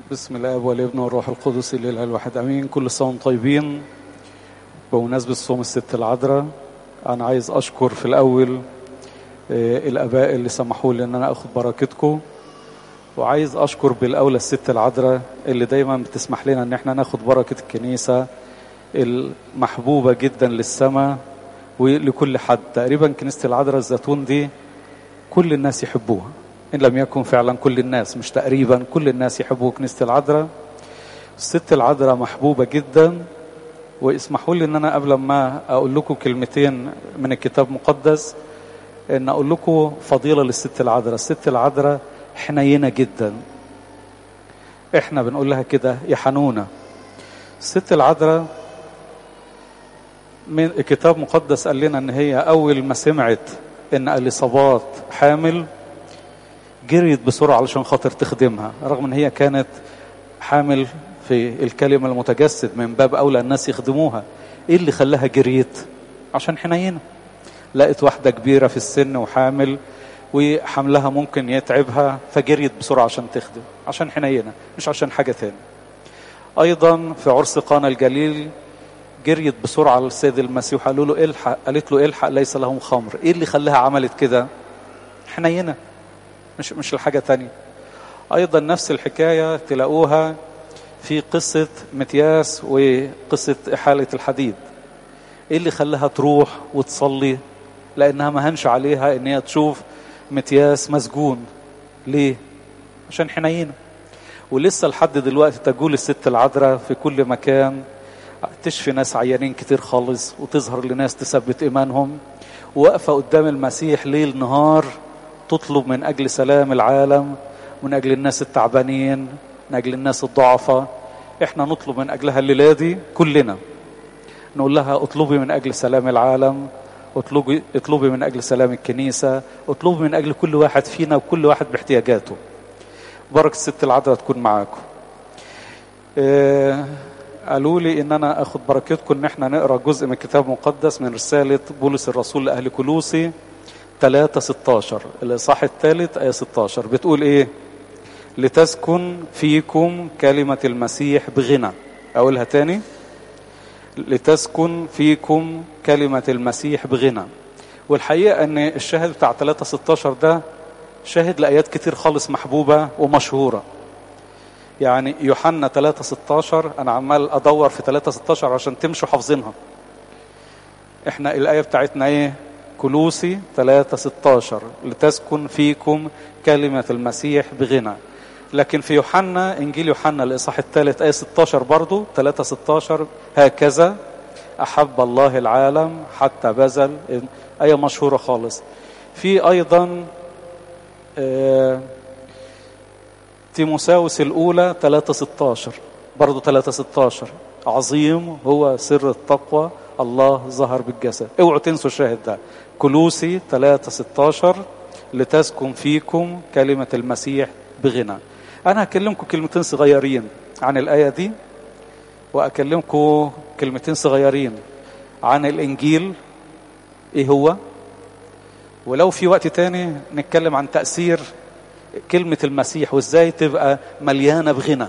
بسم الاب والابن والروح القدس الاله الواحد امين كل سنه وانتم طيبين بمناسبه صوم الست العذراء انا عايز اشكر في الاول آه، الاباء اللي سمحوا لي ان انا اخد بركتكم وعايز اشكر بالاولى الست العذراء اللي دايما بتسمح لنا ان احنا ناخد بركه الكنيسه المحبوبه جدا للسماء ولكل حد تقريبا كنيسه العذراء الزيتون دي كل الناس يحبوها إن لم يكن فعلا كل الناس مش تقريبا كل الناس يحبوا كنيسة العذراء الست العذراء محبوبة جدا واسمحوا لي ان انا قبل ما اقول لكم كلمتين من الكتاب المقدس ان اقول لكم فضيلة للست العذراء الست العذراء حنينة جدا احنا بنقول لها كده يا حنونة الست العذراء من الكتاب المقدس قال لنا ان هي اول ما سمعت ان اليصابات حامل جريت بسرعة علشان خاطر تخدمها رغم ان هي كانت حامل في الكلمة المتجسد من باب أولى الناس يخدموها ايه اللي خلاها جريت عشان حنينة لقت واحدة كبيرة في السن وحامل وحملها ممكن يتعبها فجريت بسرعة عشان تخدم عشان حنينة مش عشان حاجة تاني أيضا في عرس قانا الجليل جريت بسرعة للسيد المسيح قالوا له الحق قالت له الحق ليس لهم خمر ايه اللي خلاها عملت كده حنينة مش مش لحاجة تانية أيضا نفس الحكاية تلاقوها في قصة متياس وقصة إحالة الحديد إيه اللي خلاها تروح وتصلي لأنها ما هنش عليها إن هي تشوف متياس مسجون ليه عشان حنينة ولسه لحد دلوقتي تجول الست العذراء في كل مكان تشفي ناس عيانين كتير خالص وتظهر لناس تثبت إيمانهم واقفة قدام المسيح ليل نهار تطلب من أجل سلام العالم من أجل الناس التعبانين من أجل الناس الضعفاء إحنا نطلب من أجلها الليلة دي كلنا نقول لها اطلبي من أجل سلام العالم اطلبي, اطلبي من أجل سلام الكنيسة اطلبي من أجل كل واحد فينا وكل واحد باحتياجاته بركة الست العذراء تكون معاكم إيه قالوا لي ان انا اخد بركتكم ان احنا نقرا جزء من الكتاب المقدس من رساله بولس الرسول لاهل كلوسي 3 16 الاصحاح الثالث ايه 16 بتقول ايه لتسكن فيكم كلمه المسيح بغنى اقولها تاني لتسكن فيكم كلمه المسيح بغنى والحقيقه ان الشاهد بتاع 3 16 ده شاهد لايات كتير خالص محبوبه ومشهوره يعني يوحنا 3 16 انا عمال ادور في 3 16 عشان تمشوا حافظينها احنا الايه بتاعتنا ايه كلوسي 3 16 لتسكن فيكم كلمه المسيح بغنى لكن في يوحنا انجيل يوحنا الاصحاح الثالث ايه 16 برضو 3 16 هكذا احب الله العالم حتى بذل ايه مشهوره خالص في ايضا آه تيموساوس الأولى 3 16 برضه 3 16 عظيم هو سر التقوى الله ظهر بالجسد اوعوا تنسوا الشاهد ده كلوسي 3 16 لتسكن فيكم كلمة المسيح بغنى أنا هكلمكم كلمتين صغيرين عن الآية دي وأكلمكم كلمتين صغيرين عن الإنجيل إيه هو ولو في وقت تاني نتكلم عن تأثير كلمة المسيح وازاي تبقى مليانة بغنى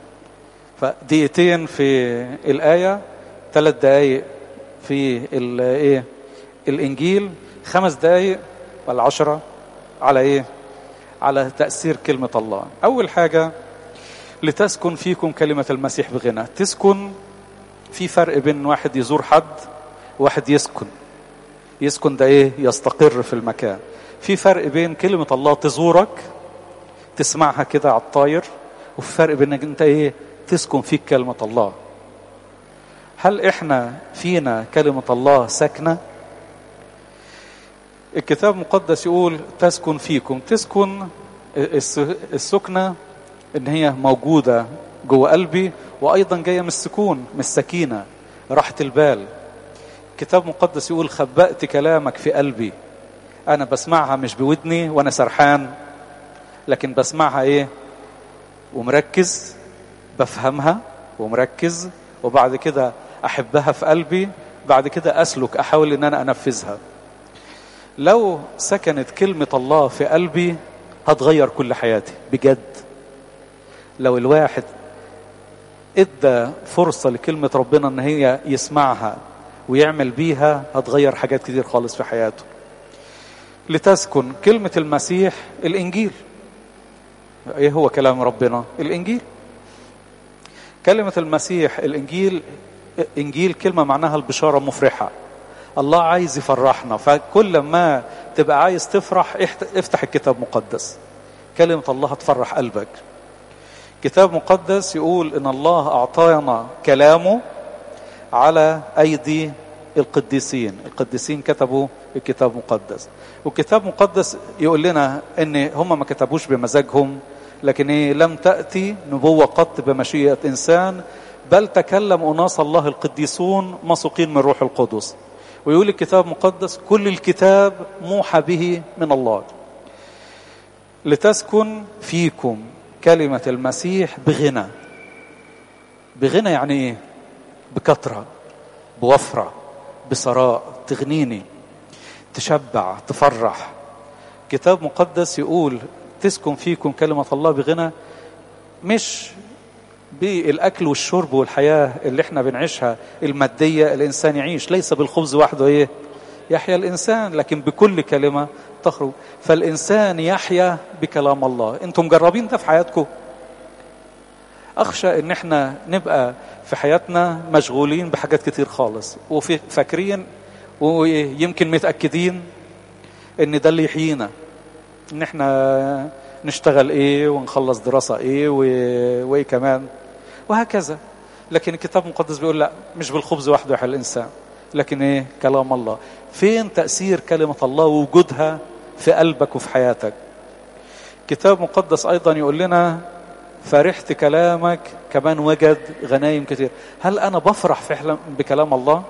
فدقيقتين في الآية ثلاث دقايق في الايه الإنجيل خمس دقايق ولا عشرة على ايه على تأثير كلمة الله أول حاجة لتسكن فيكم كلمة المسيح بغنى تسكن في فرق بين واحد يزور حد وواحد يسكن يسكن ده ايه يستقر في المكان في فرق بين كلمة الله تزورك تسمعها كده على الطاير وفي فرق بين انك انت ايه تسكن فيك كلمة الله هل احنا فينا كلمة الله ساكنة الكتاب المقدس يقول تسكن فيكم تسكن السكنة ان هي موجودة جوه قلبي وايضا جاية من السكون من السكينة راحة البال الكتاب المقدس يقول خبأت كلامك في قلبي انا بسمعها مش بودني وانا سرحان لكن بسمعها ايه ومركز بفهمها ومركز وبعد كده احبها في قلبي بعد كده اسلك احاول ان انا انفذها لو سكنت كلمة الله في قلبي هتغير كل حياتي بجد لو الواحد ادى فرصة لكلمة ربنا ان هي يسمعها ويعمل بيها هتغير حاجات كتير خالص في حياته لتسكن كلمة المسيح الإنجيل إيه هو كلام ربنا الإنجيل كلمة المسيح الإنجيل إنجيل كلمة معناها البشارة مفرحة الله عايز يفرحنا فكل ما تبقى عايز تفرح افتح الكتاب مقدس كلمة الله تفرح قلبك كتاب مقدس يقول ان الله اعطانا كلامه على ايدي القديسين القديسين كتبوا الكتاب مقدس والكتاب مقدس يقول لنا ان هم ما كتبوش بمزاجهم لكن إيه لم تأتي نبوة قط بمشيئة إنسان بل تكلم أناس الله القديسون مسوقين من روح القدس ويقول الكتاب المقدس كل الكتاب موحى به من الله لتسكن فيكم كلمة المسيح بغنى بغنى يعني ايه بكثرة بوفرة بثراء تغنيني تشبع تفرح كتاب مقدس يقول تسكن فيكم كلمة الله بغنى مش بالأكل والشرب والحياة اللي احنا بنعيشها المادية الإنسان يعيش ليس بالخبز وحده ايه يحيا الإنسان لكن بكل كلمة تخرج فالإنسان يحيا بكلام الله انتم مجربين ده في حياتكم أخشى إن احنا نبقى في حياتنا مشغولين بحاجات كتير خالص وفي فاكرين ويمكن متأكدين إن ده اللي يحيينا إن احنا نشتغل إيه ونخلص دراسة إيه وإيه كمان وهكذا لكن الكتاب المقدس بيقول لا مش بالخبز وحده يحيا الإنسان لكن إيه كلام الله فين تأثير كلمة الله ووجودها في قلبك وفي حياتك كتاب مقدس أيضا يقول لنا فرحت كلامك كمان وجد غنايم كتير هل أنا بفرح فعلا بكلام الله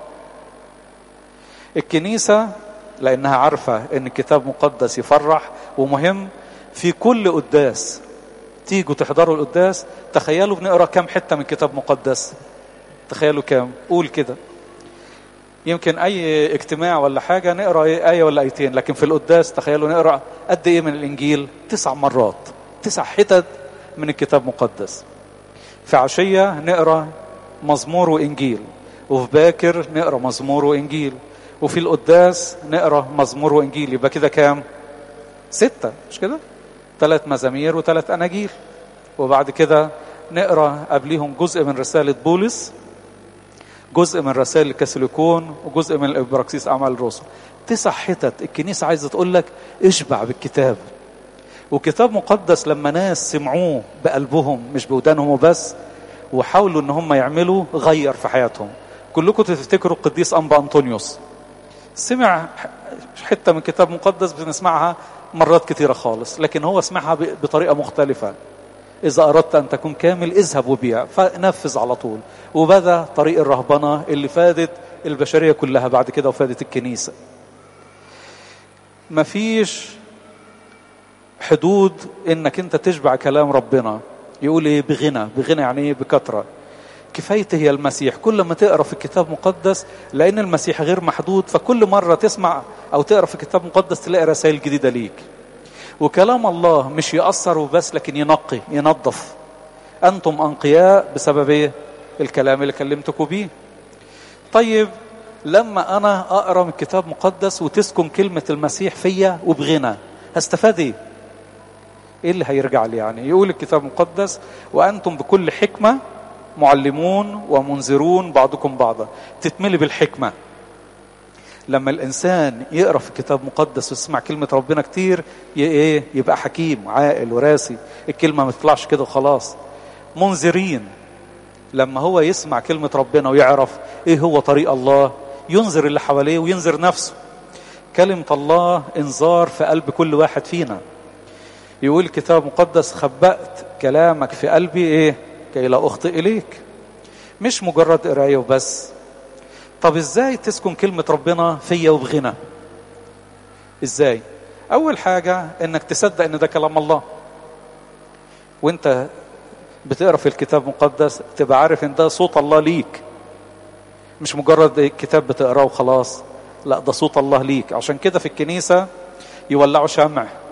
الكنيسة لأنها عارفة أن الكتاب مقدس يفرح ومهم في كل قداس تيجوا تحضروا القداس تخيلوا بنقرأ كم حتة من كتاب مقدس تخيلوا كم قول كده يمكن اي اجتماع ولا حاجة نقرأ آية ولا آيتين لكن في القداس تخيلوا نقرأ قد ايه من الانجيل تسع مرات تسع حتت من الكتاب مقدس في عشية نقرأ مزمور وانجيل وفي باكر نقرأ مزمور وانجيل وفي القداس نقرأ مزمور وانجيل يبقى كده كام ستة مش كده ثلاث مزامير وثلاث اناجيل وبعد كده نقرأ قبليهم جزء من رسالة بولس جزء من رسائل الكاثوليكون وجزء من الابراكسيس اعمال الرسل تسع حتت الكنيسه عايزه تقول لك اشبع بالكتاب وكتاب مقدس لما ناس سمعوه بقلبهم مش بودانهم وبس وحاولوا ان هم يعملوا غير في حياتهم كلكم تفتكروا القديس انبا انطونيوس سمع حته من كتاب مقدس بنسمعها مرات كتيره خالص لكن هو سمعها بطريقه مختلفه إذا أردت أن تكون كامل اذهب وبيع فنفذ على طول وبدأ طريق الرهبنة اللي فادت البشرية كلها بعد كده وفادت الكنيسة مفيش حدود انك انت تشبع كلام ربنا يقول ايه بغنى بغنى يعني ايه بكثره كفايته هي المسيح كل ما تقرا في الكتاب المقدس لان المسيح غير محدود فكل مره تسمع او تقرا في الكتاب المقدس تلاقي رسائل جديده ليك وكلام الله مش يأثر وبس لكن ينقي ينظف أنتم أنقياء بسبب إيه؟ الكلام اللي كلمتكم بيه طيب لما أنا أقرأ من كتاب مقدس وتسكن كلمة المسيح فيا وبغنى هستفاد إيه؟ إيه اللي هيرجع لي يعني يقول الكتاب المقدس وأنتم بكل حكمة معلمون ومنذرون بعضكم بعضا تتملي بالحكمة لما الإنسان يقرأ في كتاب مقدس ويسمع كلمة ربنا كتير ايه يبقى حكيم عاقل وراسي الكلمة ما تطلعش كده وخلاص منذرين لما هو يسمع كلمة ربنا ويعرف ايه هو طريق الله ينذر اللي حواليه وينذر نفسه كلمة الله انذار في قلب كل واحد فينا يقول الكتاب المقدس خبأت كلامك في قلبي ايه كي لا اخطئ اليك مش مجرد قرايه وبس طب ازاي تسكن كلمة ربنا فيا وبغنى ازاي اول حاجة انك تصدق ان ده كلام الله وانت بتقرا في الكتاب المقدس تبقى عارف ان ده صوت الله ليك مش مجرد كتاب بتقراه وخلاص لا ده صوت الله ليك عشان كده في الكنيسة يولعوا شمع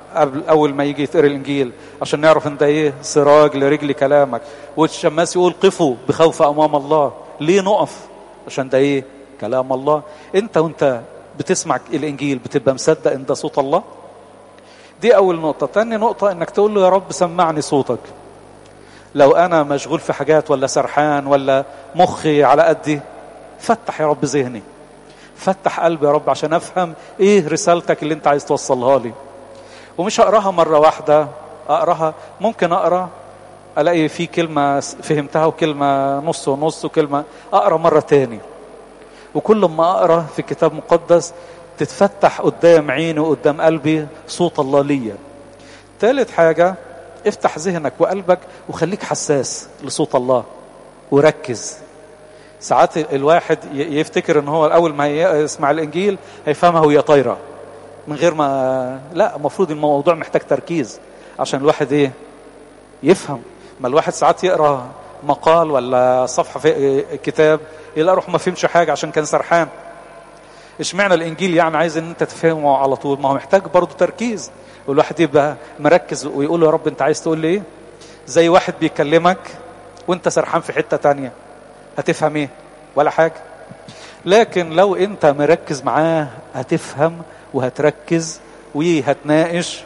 قبل اول ما يجي يتقري الانجيل عشان نعرف ان ده ايه سراج لرجل كلامك والشماس يقول قفوا بخوف امام الله ليه نقف عشان ده ايه كلام الله انت وانت بتسمع الانجيل بتبقى مصدق ان ده صوت الله دي اول نقطه تاني نقطه انك تقول له يا رب سمعني صوتك لو انا مشغول في حاجات ولا سرحان ولا مخي على قدي فتح يا رب ذهني فتح قلبي يا رب عشان افهم ايه رسالتك اللي انت عايز توصلها لي ومش اقراها مره واحده اقراها ممكن اقرا الاقي في كلمه فهمتها وكلمه نص ونص وكلمه اقرا مره تاني وكل ما اقرا في كتاب مقدس تتفتح قدام عيني وقدام قلبي صوت الله ليا ثالث حاجه افتح ذهنك وقلبك وخليك حساس لصوت الله وركز ساعات الواحد يفتكر ان هو اول ما يسمع الانجيل هيفهمها وهي طايره من غير ما لا المفروض الموضوع محتاج تركيز عشان الواحد ايه يفهم ما الواحد ساعات يقرا مقال ولا صفحه في كتاب يلاقي روح ما فهمش حاجه عشان كان سرحان اشمعنى الانجيل يعني عايز ان انت تفهمه على طول ما هو محتاج برضه تركيز والواحد يبقى مركز ويقول يا رب انت عايز تقول لي ايه زي واحد بيكلمك وانت سرحان في حته تانية هتفهم ايه ولا حاجه لكن لو انت مركز معاه هتفهم وهتركز وهتناقش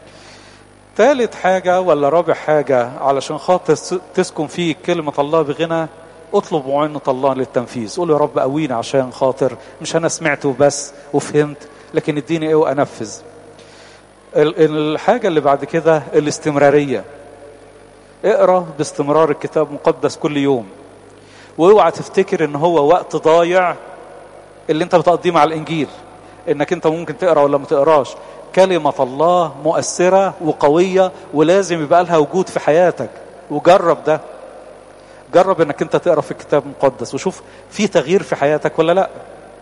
ثالث حاجة ولا رابع حاجة علشان خاطر تسكن فيه كلمة الله بغنى اطلب معونة الله للتنفيذ قول يا رب قوينا عشان خاطر مش انا سمعته بس وفهمت لكن اديني ايه وانفذ الحاجة اللي بعد كده الاستمرارية اقرا باستمرار الكتاب المقدس كل يوم واوعى تفتكر ان هو وقت ضايع اللي انت بتقضيه مع الانجيل انك انت ممكن تقرا ولا ما تقراش كلمة الله مؤثرة وقوية ولازم يبقى لها وجود في حياتك وجرب ده جرب انك انت تقرا في الكتاب المقدس وشوف في تغيير في حياتك ولا لا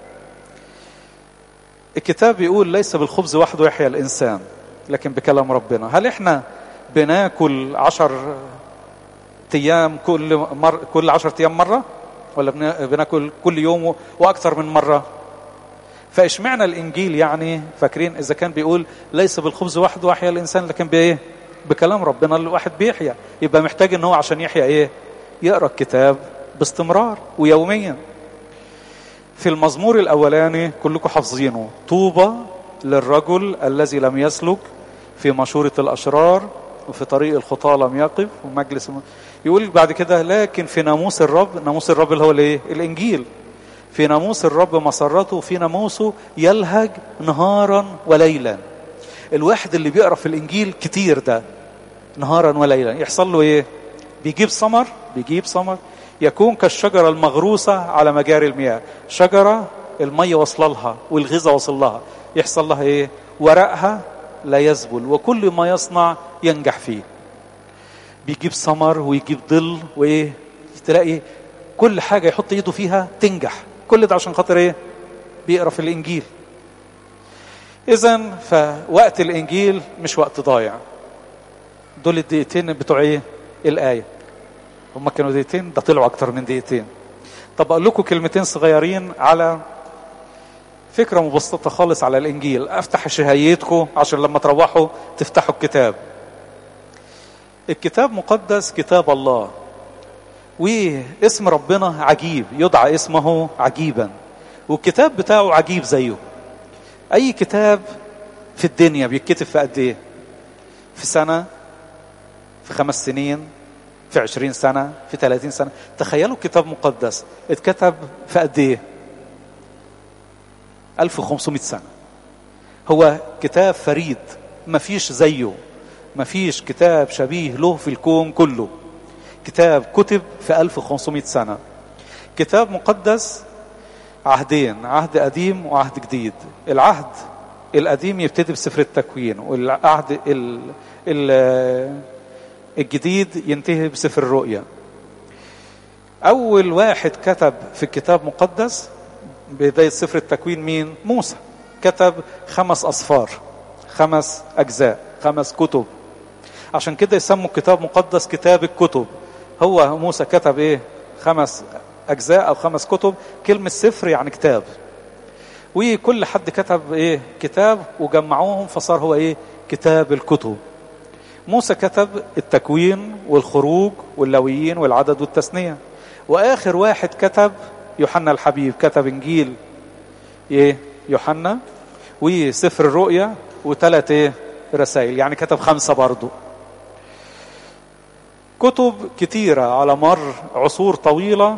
الكتاب بيقول ليس بالخبز وحده يحيا الانسان لكن بكلام ربنا هل احنا بناكل عشر ايام كل مر كل عشر ايام مره ولا بناكل كل يوم واكثر من مره فاشمعنى الانجيل يعني فاكرين اذا كان بيقول ليس بالخبز وحده يحيا الانسان لكن بايه بكلام ربنا الواحد بيحيا يبقى محتاج ان هو عشان يحيا ايه يقرا الكتاب باستمرار ويوميا في المزمور الاولاني كلكم حافظينه طوبى للرجل الذي لم يسلك في مشورة الأشرار وفي طريق الخطاة لم يقف ومجلس يقول بعد كده لكن في ناموس الرب ناموس الرب اللي هو الايه الانجيل في ناموس الرب مسرته في ناموسه يلهج نهارا وليلا الواحد اللي بيقرا في الانجيل كتير ده نهارا وليلا يحصل له ايه بيجيب ثمر بيجيب ثمر يكون كالشجرة المغروسة على مجاري المياه شجرة المية وصل لها والغذاء وصل لها يحصل لها ايه ورقها لا يذبل وكل ما يصنع ينجح فيه بيجيب ثمر ويجيب ظل وايه تلاقي كل حاجة يحط ايده فيها تنجح كل ده عشان خاطر ايه بيقرا في الانجيل اذا فوقت الانجيل مش وقت ضايع دول الدقيقتين بتوع ايه الايه هم كانوا دقيقتين ده طلعوا اكتر من دقيقتين طب اقول لكم كلمتين صغيرين على فكرة مبسطة خالص على الإنجيل أفتح شهيتكم عشان لما تروحوا تفتحوا الكتاب الكتاب مقدس كتاب الله واسم ربنا عجيب يدعى اسمه عجيبا والكتاب بتاعه عجيب زيه أي كتاب في الدنيا بيتكتب في قد إيه في سنة في خمس سنين في عشرين سنة في ثلاثين سنة تخيلوا كتاب مقدس اتكتب في قد إيه 1500 سنة هو كتاب فريد ما فيش زيه ما فيش كتاب شبيه له في الكون كله كتاب كتب في 1500 سنة كتاب مقدس عهدين عهد قديم وعهد جديد العهد القديم يبتدي بسفر التكوين والعهد ال ال الجديد ينتهي بسفر الرؤيا أول واحد كتب في الكتاب مقدس بداية سفر التكوين مين؟ موسى كتب خمس أصفار خمس أجزاء خمس كتب عشان كده يسموا الكتاب مقدس كتاب الكتب هو موسى كتب ايه خمس أجزاء أو خمس كتب كلمة سفر يعني كتاب وكل حد كتب ايه كتاب وجمعوهم فصار هو ايه كتاب الكتب موسى كتب التكوين والخروج واللويين والعدد والتثنية وآخر واحد كتب يوحنا الحبيب كتب إنجيل إيه يوحنا وسفر الرؤيا وثلاث إيه رسائل يعني كتب خمسة برضو كتب كتيرة على مر عصور طويلة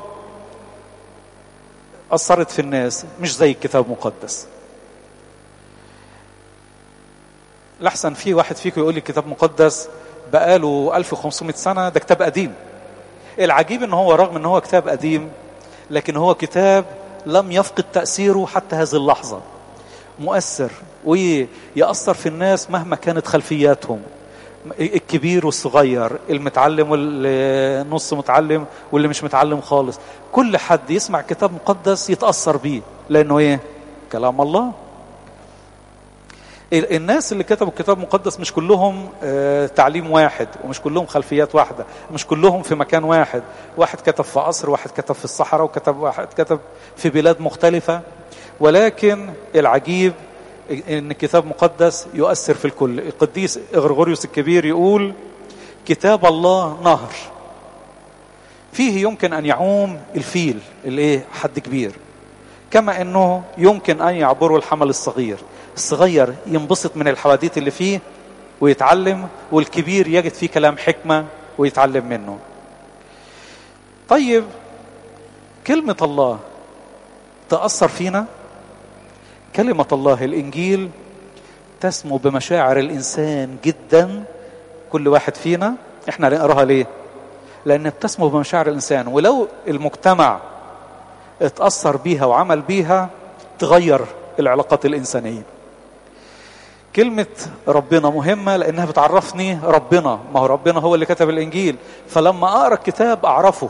أثرت في الناس مش زي الكتاب المقدس لحسن في واحد فيكم يقول لي كتاب مقدس بقاله 1500 سنة ده كتاب قديم العجيب ان هو رغم ان هو كتاب قديم لكن هو كتاب لم يفقد تأثيره حتى هذه اللحظة مؤثر ويأثر في الناس مهما كانت خلفياتهم الكبير والصغير المتعلم والنص متعلم واللي مش متعلم خالص كل حد يسمع كتاب مقدس يتأثر بيه لأنه ايه كلام الله الناس اللي كتبوا الكتاب المقدس مش كلهم تعليم واحد ومش كلهم خلفيات واحدة مش كلهم في مكان واحد واحد كتب في قصر واحد كتب في الصحراء وكتب واحد كتب في بلاد مختلفة ولكن العجيب ان الكتاب المقدس يؤثر في الكل القديس غرغوريوس الكبير يقول كتاب الله نهر فيه يمكن ان يعوم الفيل الايه حد كبير كما انه يمكن ان يعبره الحمل الصغير الصغير ينبسط من الحواديت اللي فيه ويتعلم والكبير يجد فيه كلام حكمة ويتعلم منه طيب كلمة الله تأثر فينا كلمة الله الإنجيل تسمو بمشاعر الإنسان جدا كل واحد فينا احنا نقراها ليه لأن بتسمو بمشاعر الإنسان ولو المجتمع اتأثر بيها وعمل بيها تغير العلاقات الإنسانية كلمة ربنا مهمة لأنها بتعرفني ربنا ما هو ربنا هو اللي كتب الإنجيل فلما أقرأ الكتاب أعرفه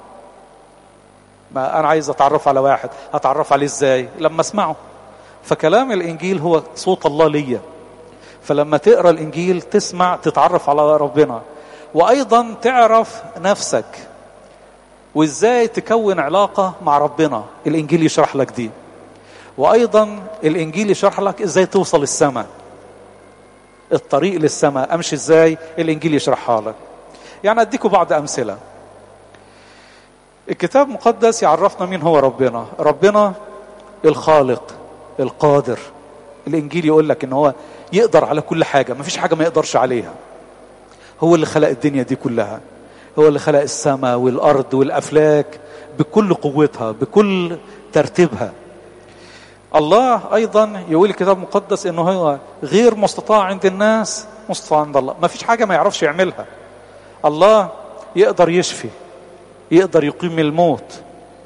ما أنا عايز أتعرف على واحد هتعرف عليه إزاي لما أسمعه فكلام الإنجيل هو صوت الله ليا فلما تقرأ الإنجيل تسمع تتعرف على ربنا وأيضا تعرف نفسك وإزاي تكون علاقة مع ربنا الإنجيل يشرح لك دي وأيضا الإنجيل يشرح لك إزاي توصل السماء الطريق للسماء أمشي إزاي الإنجيل يشرحها لك يعني أديكم بعض أمثلة الكتاب المقدس يعرفنا مين هو ربنا ربنا الخالق القادر الإنجيل يقول لك إن هو يقدر على كل حاجة ما فيش حاجة ما يقدرش عليها هو اللي خلق الدنيا دي كلها هو اللي خلق السماء والأرض والأفلاك بكل قوتها بكل ترتيبها الله أيضا يقول الكتاب المقدس إنه هو غير مستطاع عند الناس مستطاع عند الله ما فيش حاجة ما يعرفش يعملها الله يقدر يشفي يقدر يقيم الموت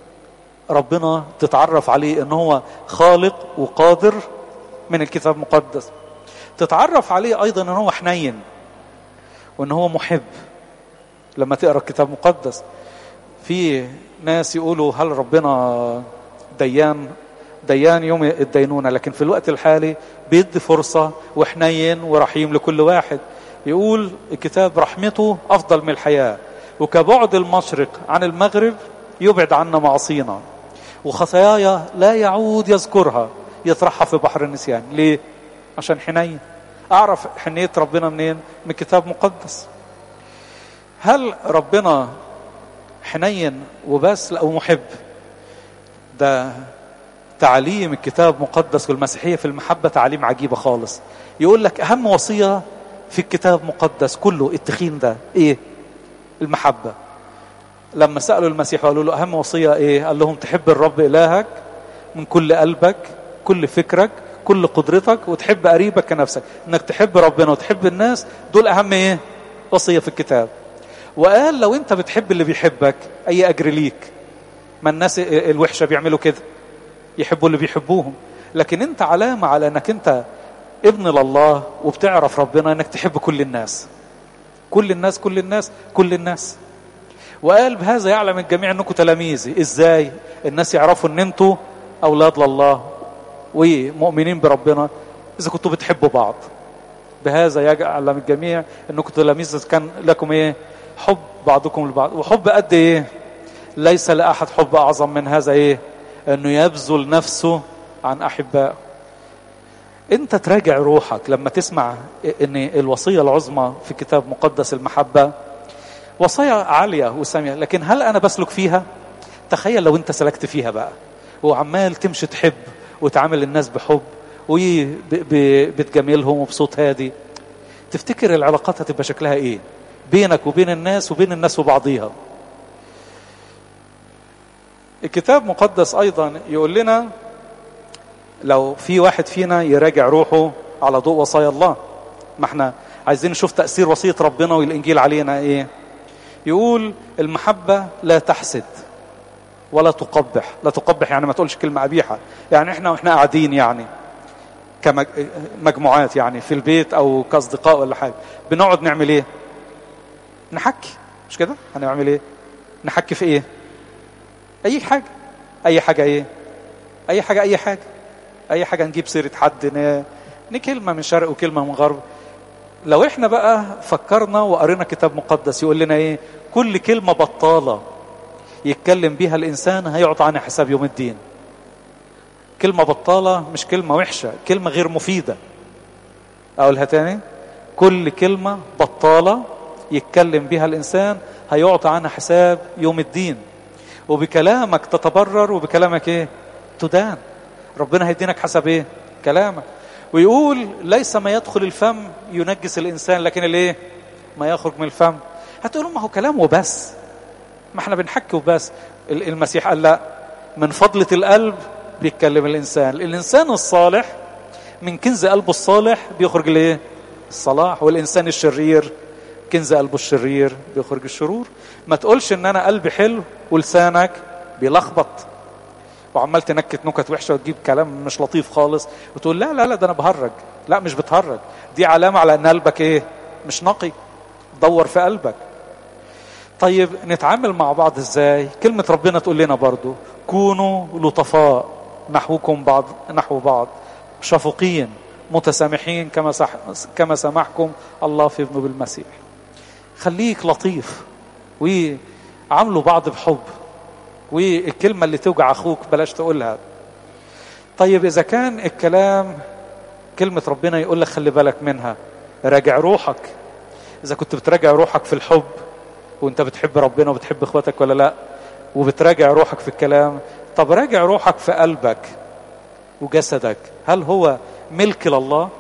ربنا تتعرف عليه ان هو خالق وقادر من الكتاب المقدس تتعرف عليه ايضا ان هو حنين وان هو محب لما تقرا الكتاب المقدس في ناس يقولوا هل ربنا ديان ديان يوم الدينونة لكن في الوقت الحالي بيدي فرصة وحنين ورحيم لكل واحد يقول الكتاب رحمته أفضل من الحياة وكبعد المشرق عن المغرب يبعد عنا معصينا وخطاياي لا يعود يذكرها يطرحها في بحر النسيان ليه؟ عشان حنين أعرف حنية ربنا منين؟ من كتاب مقدس هل ربنا حنين وبس لا محب ده تعليم الكتاب المقدس والمسيحية في المحبة تعليم عجيبة خالص يقول لك أهم وصية في الكتاب المقدس كله التخين ده إيه المحبة لما سألوا المسيح وقالوا له أهم وصية إيه قال لهم تحب الرب إلهك من كل قلبك كل فكرك كل قدرتك وتحب قريبك كنفسك انك تحب ربنا وتحب الناس دول اهم ايه وصية في الكتاب وقال لو انت بتحب اللي بيحبك اي اجر ليك ما الناس الوحشة بيعملوا كده يحبوا اللي بيحبوهم لكن انت علامة على انك انت ابن لله وبتعرف ربنا انك تحب كل الناس كل الناس كل الناس كل الناس وقال بهذا يعلم الجميع انكم تلاميذي ازاي الناس يعرفوا ان انتوا اولاد لله ومؤمنين بربنا اذا كنتوا بتحبوا بعض بهذا يعلم الجميع انكم تلاميذ كان لكم ايه حب بعضكم لبعض وحب قد ايه ليس لاحد حب اعظم من هذا ايه انه يبذل نفسه عن احبائه انت تراجع روحك لما تسمع ان الوصيه العظمى في كتاب مقدس المحبه وصايا عاليه وساميه لكن هل انا بسلك فيها تخيل لو انت سلكت فيها بقى وعمال تمشي تحب وتعامل الناس بحب وبتجاملهم وبصوت هادي تفتكر العلاقات هتبقى شكلها ايه بينك وبين الناس وبين الناس وبعضيها الكتاب مقدس ايضا يقول لنا لو في واحد فينا يراجع روحه على ضوء وصايا الله ما احنا عايزين نشوف تأثير وصية ربنا والإنجيل علينا ايه يقول المحبة لا تحسد ولا تقبح لا تقبح يعني ما تقولش كلمة قبيحة يعني احنا واحنا قاعدين يعني كمجموعات يعني في البيت او كاصدقاء ولا حاجة بنقعد نعمل ايه نحكي مش كده هنعمل ايه نحكي في ايه اي حاجة اي حاجة ايه اي حاجة اي حاجة اي حاجة نجيب سيرة حد ن... كلمة من شرق وكلمة من غرب لو احنا بقى فكرنا وقرينا كتاب مقدس يقول لنا ايه كل كلمة بطالة يتكلم بيها الانسان هيقعد عنها حساب يوم الدين كلمة بطالة مش كلمة وحشة كلمة غير مفيدة اقولها تاني كل كلمة بطالة يتكلم بيها الانسان هيعطى عنها حساب يوم الدين وبكلامك تتبرر وبكلامك ايه تدان ربنا هيدينك حسب ايه كلامك ويقول ليس ما يدخل الفم ينجس الانسان لكن الايه ما يخرج من الفم هتقولوا ما هو كلام وبس ما احنا بنحكي وبس المسيح قال لا من فضلة القلب بيتكلم الانسان الانسان الصالح من كنز قلبه الصالح بيخرج الايه الصلاح والانسان الشرير كنز قلبه الشرير بيخرج الشرور ما تقولش ان انا قلبي حلو ولسانك بيلخبط وعمال تنكت نكت وحشه وتجيب كلام مش لطيف خالص وتقول لا لا لا ده انا بهرج لا مش بتهرج دي علامه على ان قلبك ايه مش نقي دور في قلبك طيب نتعامل مع بعض ازاي كلمه ربنا تقول لنا برضو كونوا لطفاء نحوكم بعض نحو بعض شفقين متسامحين كما سح كما سامحكم الله في ابنه بالمسيح خليك لطيف وعاملوا بعض بحب والكلمة اللي توجع أخوك بلاش تقولها طيب إذا كان الكلام كلمة ربنا يقول لك خلي بالك منها راجع روحك إذا كنت بتراجع روحك في الحب وانت بتحب ربنا وبتحب اخواتك ولا لا وبتراجع روحك في الكلام طب راجع روحك في قلبك وجسدك هل هو ملك لله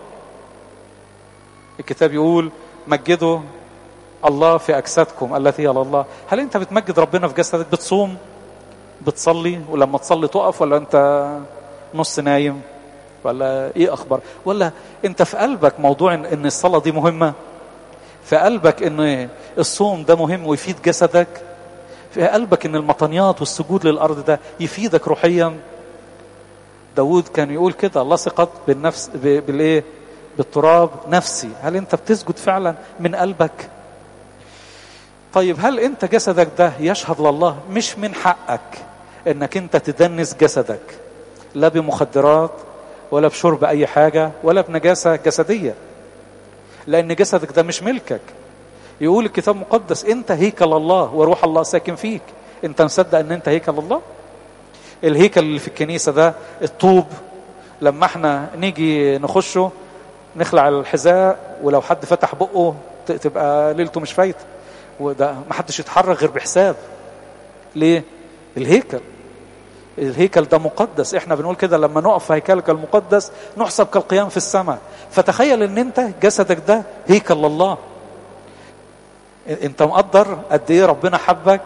الكتاب يقول مجدوا الله في أجسادكم التي هي لله هل أنت بتمجد ربنا في جسدك بتصوم بتصلي ولما تصلي تقف ولا أنت نص نايم ولا إيه أخبار ولا أنت في قلبك موضوع إن الصلاة دي مهمة في قلبك إن الصوم ده مهم ويفيد جسدك في قلبك إن المطنيات والسجود للأرض ده يفيدك روحيا داود كان يقول كده لصقت بالنفس بالايه بالتراب نفسي هل انت بتسجد فعلا من قلبك طيب هل انت جسدك ده يشهد لله مش من حقك انك انت تدنس جسدك لا بمخدرات ولا بشرب اي حاجة ولا بنجاسة جسدية لان جسدك ده مش ملكك يقول الكتاب المقدس انت هيكل الله وروح الله ساكن فيك انت مصدق ان انت هيكل الله الهيكل اللي في الكنيسة ده الطوب لما احنا نيجي نخشه نخلع الحذاء ولو حد فتح بقه تبقى ليلته مش فايته وده ما حدش يتحرك غير بحساب ليه الهيكل الهيكل ده مقدس احنا بنقول كده لما نقف في هيكلك المقدس نحسب كالقيام في السماء فتخيل ان انت جسدك ده هيكل لله انت مقدر قد ايه ربنا حبك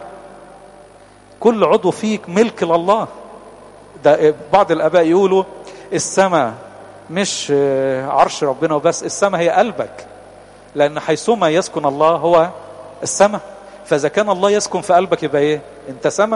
كل عضو فيك ملك لله ده بعض الاباء يقولوا السماء مش عرش ربنا وبس السماء هي قلبك لان حيثما يسكن الله هو السماء فاذا كان الله يسكن في قلبك يبقى ايه انت سماء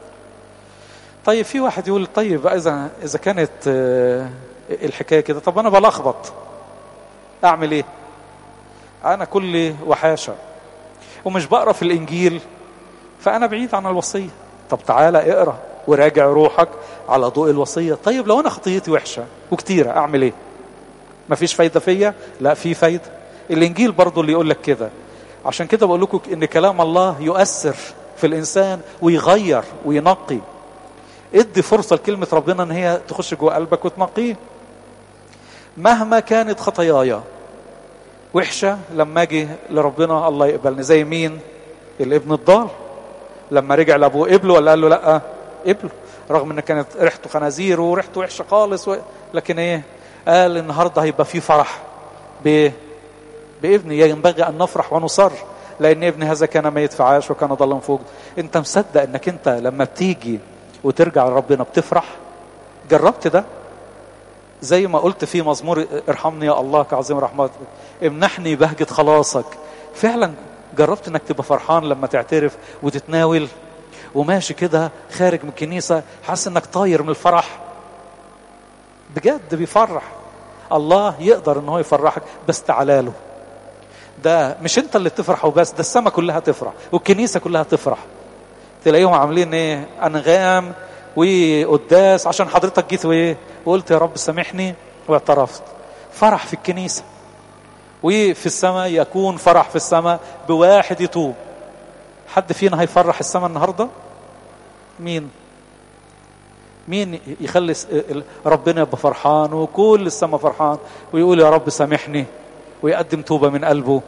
طيب في واحد يقول طيب اذا اذا كانت الحكايه كده طب انا بلخبط اعمل ايه انا كل وحاشه ومش بقرا في الانجيل فانا بعيد عن الوصيه طب تعالى اقرا وراجع روحك على ضوء الوصيه طيب لو انا خطيتي وحشه وكتيره اعمل ايه مفيش فايده فيا لا في فايده الانجيل برضو اللي يقول لك كده عشان كده بقول لكم ان كلام الله يؤثر في الانسان ويغير وينقي ادي فرصه لكلمه ربنا ان هي تخش جوه قلبك وتنقيه مهما كانت خطاياي وحشة لما اجي لربنا الله يقبلني زي مين الابن الضال لما رجع لابوه قبله ولا قال له لا قبله رغم ان كانت ريحته خنازير وريحته وحشه خالص و... لكن ايه قال النهارده هيبقى في فرح بايه بابني ينبغي ان نفرح ونصر لان ابن هذا كان ميت فعاش وكان ضلا فوق انت مصدق انك انت لما بتيجي وترجع لربنا بتفرح جربت ده زي ما قلت في مزمور ارحمني يا الله كعظيم رحمتك امنحني بهجة خلاصك فعلا جربت انك تبقى فرحان لما تعترف وتتناول وماشي كده خارج من الكنيسة حاسس انك طاير من الفرح بجد بيفرح الله يقدر ان هو يفرحك بس تعالى له ده مش انت اللي تفرح وبس ده السماء كلها تفرح والكنيسة كلها تفرح تلاقيهم عاملين ايه انغام وقداس عشان حضرتك جيت وايه وقلت يا رب سامحني واعترفت فرح في الكنيسة وفي السماء يكون فرح في السماء بواحد يتوب حد فينا هيفرح السماء النهارده مين مين يخلي ربنا يبقى فرحان وكل السماء فرحان ويقول يا رب سامحني ويقدم توبة من قلبه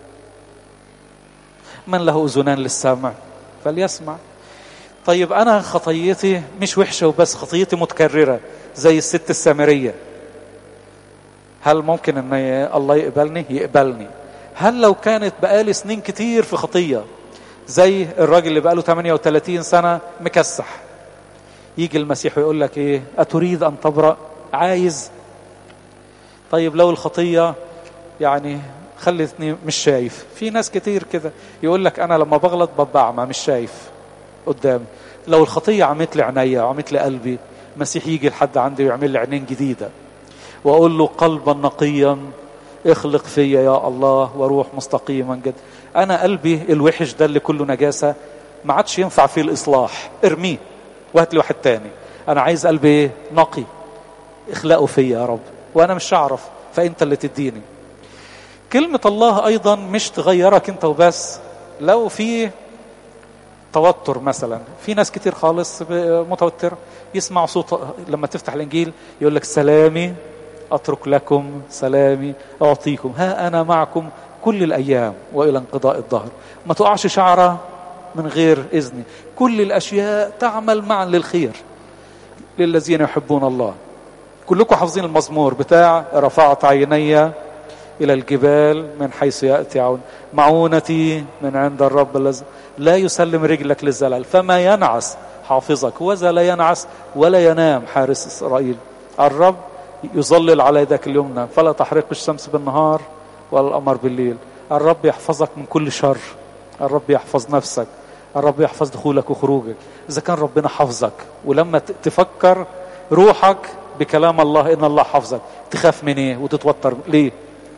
من له أذنان للسمع فليسمع طيب أنا خطيتي مش وحشة وبس خطيتي متكررة زي الست السامرية هل ممكن أن الله يقبلني يقبلني هل لو كانت بقالي سنين كتير في خطية زي الراجل اللي بقاله 38 سنة مكسح يجي المسيح ويقول لك ايه اتريد ان تبرأ عايز طيب لو الخطية يعني خلتني مش شايف في ناس كتير كده يقول لك انا لما بغلط ببقى اعمى مش شايف قدامي لو الخطية عمت لي عينيا وعمت لي قلبي المسيح يجي لحد عندي ويعمل لي عينين جديدة واقول له قلبا نقيا اخلق فيا يا الله وروح مستقيما جد انا قلبي الوحش ده اللي كله نجاسة ما عادش ينفع فيه الاصلاح ارميه وهات لي واحد تاني انا عايز قلبي ايه نقي اخلقه فيا يا رب وانا مش هعرف فانت اللي تديني كلمة الله ايضا مش تغيرك انت وبس لو في توتر مثلا في ناس كتير خالص متوترة يسمع صوت لما تفتح الانجيل يقول لك سلامي اترك لكم سلامي اعطيكم ها انا معكم كل الايام والى انقضاء الظهر ما تقعش شعره من غير اذني كل الاشياء تعمل معا للخير للذين يحبون الله كلكم حافظين المزمور بتاع رفعت عيني الى الجبال من حيث ياتي عون معونتي من عند الرب الذي لا يسلم رجلك للزلل فما ينعس حافظك وذا لا ينعس ولا ينام حارس اسرائيل الرب يظلل على يدك اليمنى فلا تحرق الشمس بالنهار ولا القمر بالليل الرب يحفظك من كل شر الرب يحفظ نفسك الرب يحفظ دخولك وخروجك إذا كان ربنا حفظك ولما تفكر روحك بكلام الله إن الله حفظك تخاف من إيه وتتوتر ليه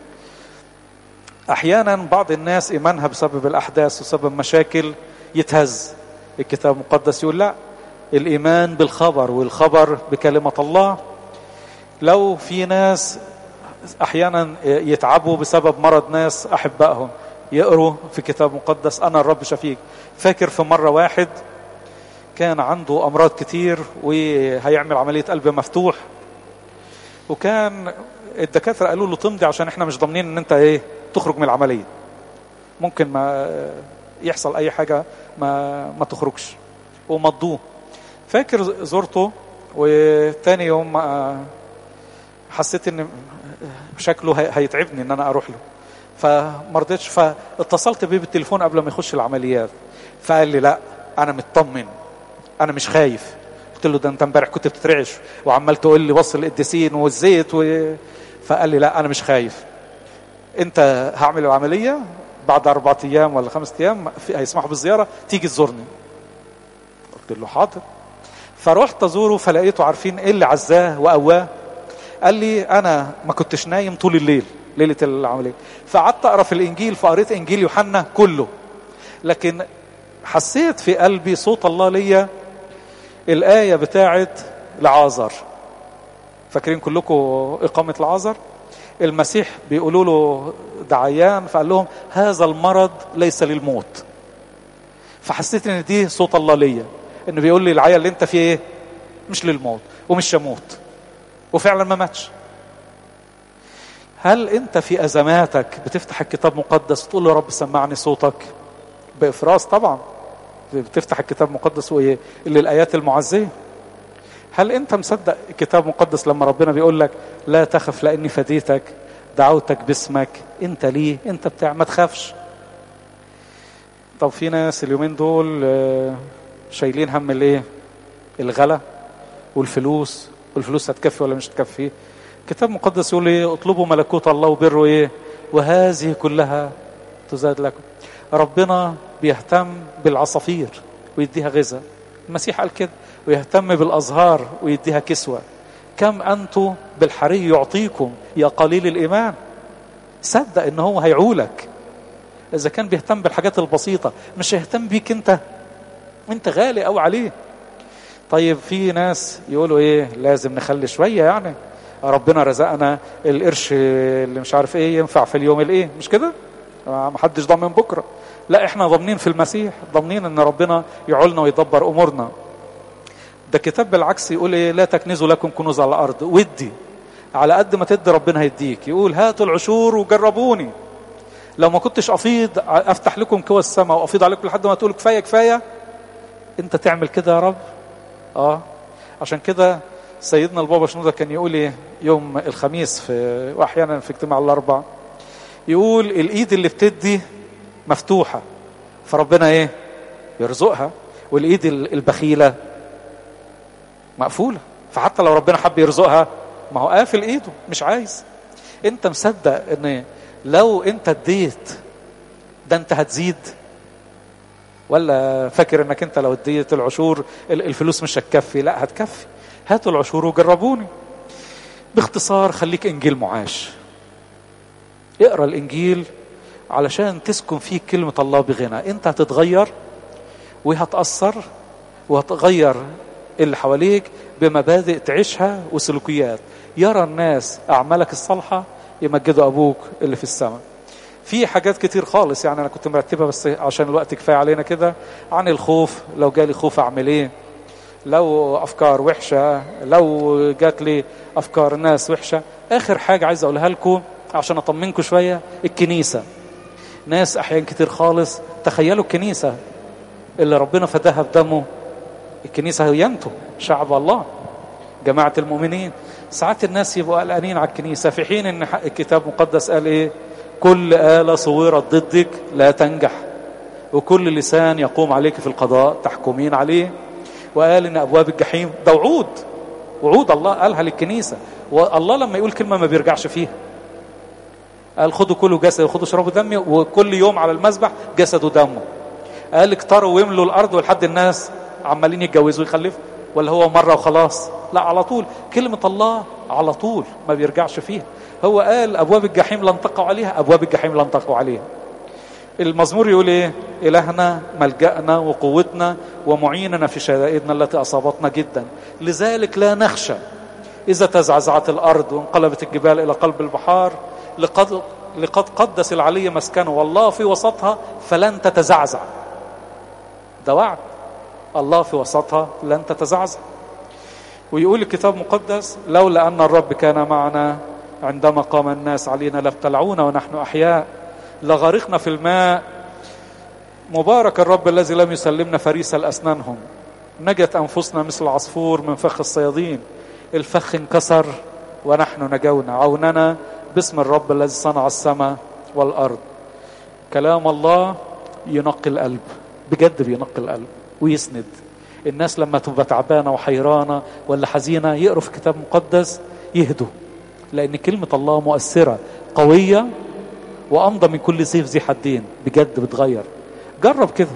أحيانا بعض الناس إيمانها بسبب الأحداث وسبب مشاكل يتهز الكتاب المقدس يقول لا الإيمان بالخبر والخبر بكلمة الله لو في ناس أحيانا يتعبوا بسبب مرض ناس أحبائهم يقروا في كتاب مقدس أنا الرب شفيك فاكر في مرة واحد كان عنده أمراض كتير وهيعمل عملية قلب مفتوح وكان الدكاترة قالوا له تمضي عشان احنا مش ضامنين ان انت ايه تخرج من العملية ممكن ما يحصل اي حاجة ما ما تخرجش ومضوه فاكر زرته وتاني يوم حسيت ان شكله هيتعبني ان انا اروح له فما رضيتش فاتصلت بيه بالتليفون قبل ما يخش العمليات فقال لي لا انا مطمن انا مش خايف قلت له ده انت امبارح كنت بتترعش وعمال تقول لي وصل القديسين والزيت و... فقال لي لا انا مش خايف انت هعمل العمليه بعد اربع ايام ولا خمس ايام هيسمحوا بالزياره تيجي تزورني قلت له حاضر فرحت ازوره فلقيته عارفين ايه اللي عزاه وقواه قال لي انا ما كنتش نايم طول الليل ليله العمليه فقعدت اقرا في الانجيل فقريت انجيل يوحنا كله لكن حسيت في قلبي صوت الله ليا الايه بتاعت لعازر فاكرين كلكم اقامه لعازر المسيح بيقولوا له دعيان فقال لهم هذا المرض ليس للموت فحسيت ان دي صوت الله ليا انه بيقول لي العيا اللي انت فيه ايه مش للموت ومش يموت وفعلا ما ماتش هل انت في ازماتك بتفتح الكتاب مقدس وتقول له رب سمعني صوتك بافراز طبعا بتفتح الكتاب المقدس وايه اللي الايات المعزيه هل انت مصدق الكتاب المقدس لما ربنا بيقول لك لا تخف لاني فديتك دعوتك باسمك انت ليه انت بتاع ما تخافش طب في ناس اليومين دول شايلين هم الايه الغلا والفلوس والفلوس هتكفي ولا مش هتكفي الكتاب المقدس يقول ايه اطلبوا ملكوت الله وبره ايه وهذه كلها تزاد لكم ربنا بيهتم بالعصافير ويديها غذاء المسيح قال كده ويهتم بالازهار ويديها كسوه كم انتم بالحري يعطيكم يا قليل الايمان صدق ان هو هيعولك اذا كان بيهتم بالحاجات البسيطه مش هيهتم بيك انت انت غالي قوي عليه طيب في ناس يقولوا ايه لازم نخلي شويه يعني ربنا رزقنا القرش اللي مش عارف ايه ينفع في اليوم الايه مش كده ما حدش ضامن بكره لا احنا ضامنين في المسيح ضامنين ان ربنا يعولنا ويدبر امورنا ده كتاب بالعكس يقول ايه لا تكنزوا لكم كنوز على الارض ودي على قد ما تدي ربنا هيديك يقول هاتوا العشور وجربوني لو ما كنتش افيض افتح لكم كوى السماء وافيض عليكم لحد ما تقول كفايه كفايه انت تعمل كده يا رب اه عشان كده سيدنا البابا شنودة كان يقول ايه يوم الخميس في واحيانا في اجتماع الاربع يقول الايد اللي بتدي مفتوحه فربنا ايه يرزقها والايد البخيله مقفوله فحتى لو ربنا حب يرزقها ما هو قافل ايده مش عايز انت مصدق ان لو انت اديت ده انت هتزيد ولا فاكر انك انت لو اديت العشور الفلوس مش هتكفي لا هتكفي هاتوا العشور وجربوني باختصار خليك انجيل معاش اقرا الانجيل علشان تسكن فيك كلمه الله بغنى انت هتتغير وهتاثر وهتغير اللي حواليك بمبادئ تعيشها وسلوكيات يرى الناس اعمالك الصالحه يمجدوا ابوك اللي في السماء في حاجات كتير خالص يعني انا كنت مرتبها بس عشان الوقت كفايه علينا كده عن الخوف لو جالي خوف اعمل ايه لو افكار وحشه لو جات لي افكار ناس وحشه اخر حاجه عايز اقولها لكم عشان اطمنكم شويه الكنيسه ناس احيان كتير خالص تخيلوا الكنيسه اللي ربنا فداها بدمه الكنيسه هي انتم شعب الله جماعه المؤمنين ساعات الناس يبقوا قلقانين على الكنيسه في حين ان الكتاب المقدس قال ايه كل آلة صورت ضدك لا تنجح وكل لسان يقوم عليك في القضاء تحكمين عليه وقال ان ابواب الجحيم ده وعود وعود الله قالها للكنيسه والله لما يقول كلمه ما بيرجعش فيها قال خدوا كلوا جسد وخدوا اشربوا دمي وكل يوم على المذبح جسد ودمه قال اكتروا ويملوا الارض ولحد الناس عمالين يتجوزوا ويخلفوا ولا هو مره وخلاص لا على طول كلمه الله على طول ما بيرجعش فيها هو قال ابواب الجحيم لن تقع عليها ابواب الجحيم لن تقع عليها المزمور يقول ايه الهنا ملجانا وقوتنا ومعيننا في شدائدنا التي اصابتنا جدا لذلك لا نخشى اذا تزعزعت الارض وانقلبت الجبال الى قلب البحار لقد لقد قدس العلي مسكنه والله في وسطها فلن تتزعزع ده وعد الله في وسطها لن تتزعزع ويقول الكتاب المقدس لولا ان الرب كان معنا عندما قام الناس علينا لابتلعونا ونحن احياء لغرقنا في الماء مبارك الرب الذي لم يسلمنا فريسة لأسنانهم نجت أنفسنا مثل عصفور من فخ الصيادين الفخ انكسر ونحن نجونا عوننا باسم الرب الذي صنع السماء والأرض كلام الله ينقي القلب بجد بينقي القلب ويسند الناس لما تبقى تعبانة وحيرانة ولا حزينة يقروا في كتاب مقدس يهدوا لأن كلمة الله مؤثرة قوية وأمضى من كل سيف ذي حدين بجد بتغير جرب كده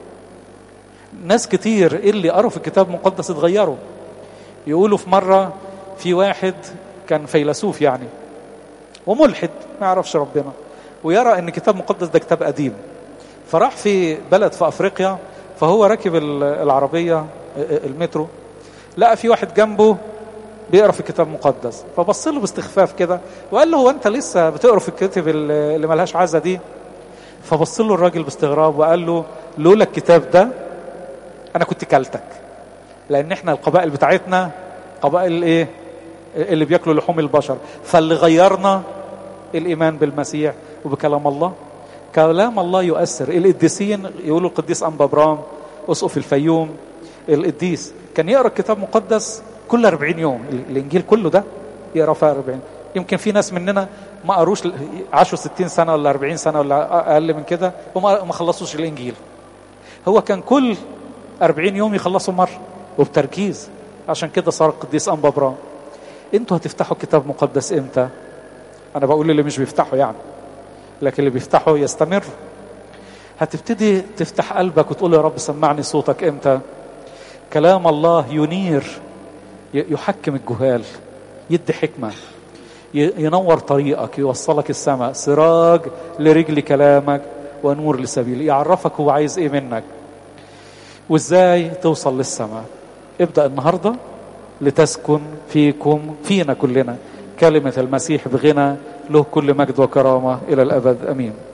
ناس كتير اللي قروا في الكتاب المقدس اتغيروا يقولوا في مرة في واحد كان فيلسوف يعني وملحد ما يعرفش ربنا ويرى ان الكتاب المقدس ده كتاب قديم فراح في بلد في افريقيا فهو راكب العربية المترو لقى في واحد جنبه بيقرا في الكتاب المقدس فبص له باستخفاف كده وقال له هو انت لسه بتقرا في الكتب اللي ملهاش عزه دي فبص له الراجل باستغراب وقال له لولا الكتاب ده انا كنت كلتك لان احنا القبائل بتاعتنا قبائل ايه اللي بياكلوا لحوم البشر فاللي غيرنا الإيمان بالمسيح وبكلام الله كلام الله يؤثر القديسين يقولوا القديس أنبا برام أسقف الفيوم القديس كان يقرأ الكتاب المقدس كل 40 يوم الإنجيل كله ده يقرأ في 40 يمكن في ناس مننا ما قروش عاشوا 60 سنة ولا 40 سنة ولا أقل من كده وما ما خلصوش الإنجيل هو كان كل 40 يوم يخلصوا مرة وبتركيز عشان كده صار القديس أنبا برام انتوا هتفتحوا كتاب مقدس امتى انا بقول اللي مش بيفتحوا يعني لكن اللي بيفتحوا يستمر هتبتدي تفتح قلبك وتقول يا رب سمعني صوتك امتى كلام الله ينير يحكم الجهال يدي حكمه ينور طريقك يوصلك السماء سراج لرجل كلامك ونور لسبيل يعرفك هو عايز ايه منك وازاي توصل للسماء ابدا النهارده لتسكن فيكم فينا كلنا كلمه المسيح بغنى له كل مجد وكرامه الى الابد امين